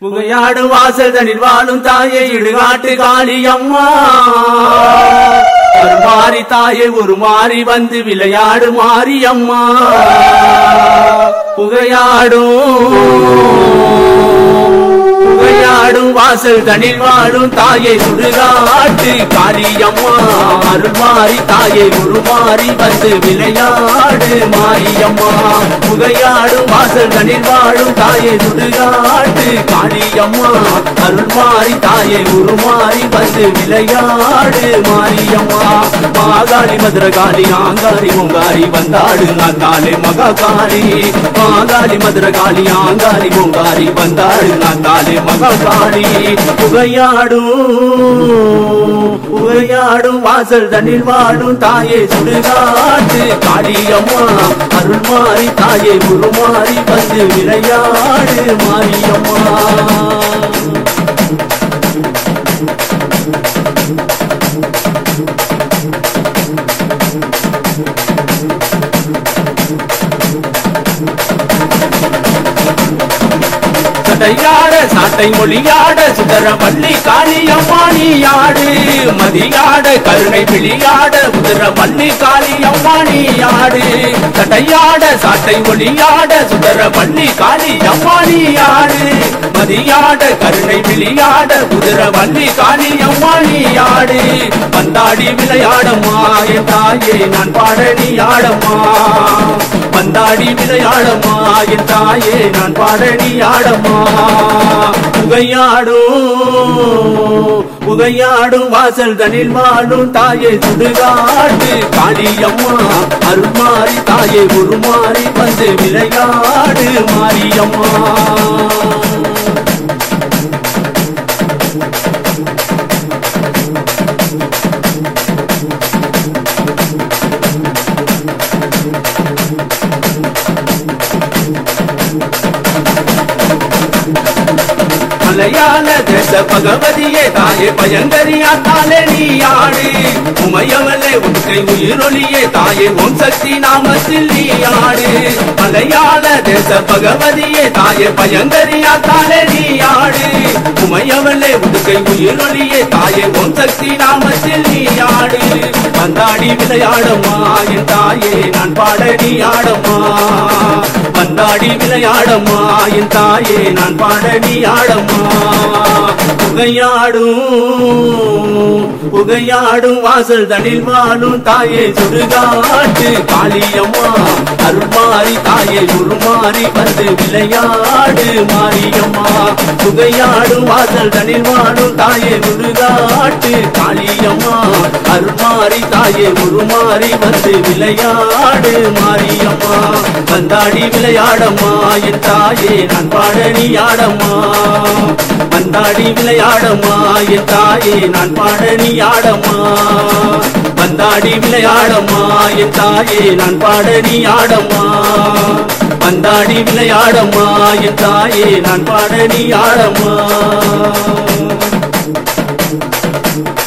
புகையாடும் வாசல் தனில் வாழும் தாயே இடுகாட்டு காளியம்மா ஒரு மாறி தாயே ஒரு மாறி வந்து விளையாடு மாரியம்மா புகையாடும் புகையாடும் வாசல் தனில் வாழும் தாயை சுடுகாட்டு காளியம்மா அருள் மாறி தாயை உருமாறி வந்து விளையாடு மாரியம்மா புகையாடும் வாசல் தனில் வாழும் தாயை சுடுகாட்டு காளியம்மா அருள் மாறி தாயை உருமாறி வந்து விளையாடு மாரியம்மா மாகாளி மதுரகாளி ஆங்காரி முங்காரி வந்தாடு நாத்தாலே மகாகாளி மாகாளி மதுரகாளி ஆங்காரி முங்காரி வந்தாடு நாத்தாலே மகாகாளி புகையாடும் புகையாடும் வாசல் தண்ணில் வாடும் தாயே சுடுகாட்டு காளியம்மா அருள் மாறி தாயே உருமாறி வந்து விளையாடு மாரியம்மா சட்டையாட சாட்டை மொழியாட சுதர பள்ளி காளியம்மா நீயாடு மதியாட கருணை பிழியாட உதர பள்ளி காளியம்மா நீயாடு சட்டையாட சாட்டை மொழியாட சுதர பள்ளி காளியம்மா நீயாடு மதியாட கருணை பிழியாட உதர வள்ளி காளியம்மா நீயாடு பந்தாடி விளையாடம்மா என் தாயே நான் பாட நீ ஆடம்மா பந்தாடி விளையாடம்மா என் தாயே நான் பாட நீ ஆடம்மா புகையாடும் புகையாடும் வாசல் தனில் வாழும் தாயே சுடுகாட்டு காளியம்மா அருள்மாறி தாயே உருமாறி வந்து விளையாடு மாரியம்மா மலையாள தேச பகவதியே தாயே பயங்கரியா தாலே நீ ஆடு உமையவளே உன்கை உயிரொலியே தாயே உன் சக்தி நாமத்தில் நீ ஆடு மலையாள தேச பகவதியே தாயே பயங்கரியா தாலே நீ ஆடு உமையவளே உன்கை உயிரொலியே தாயே உன் சக்தி நாமத்தில் நீ ஆடு வந்தாடி விளையாடம்மா என் தாயே நான் பாட நீ ஆடம்மா வந்தாடி விளையாடம்மா என் தாயே நான் பாட நீ ஆடம்மா புகையாடும் புகையாடும் வாசல் தனில் வாழும் தாயே சுடுகாட்டு காளியம்மா அருள்மாறி தாயே உருமாறி வந்து விளையாடு மாரியம்மா புகையாடும் வாசல் தனில் வாழும் தாயே சுடுகாட்டு காளியம்மா அருள்மாறி தாயே உருமாறி வந்து விளையாடு மாரியம்மா வந்தாடி விளையாடம்மா என் தாயே நான் பாட நீ ஆடம்மா வந்தாடி விளையாடம்மா என் தாயே நான் பாட நீ ஆடம்மா வந்தாடி விளையாடம்மா என் தாயே நான் பாட நீ ஆடம்மா வந்தாடி விளையாடம்மா என் தாயே நான் பாட நீ ஆடம்மா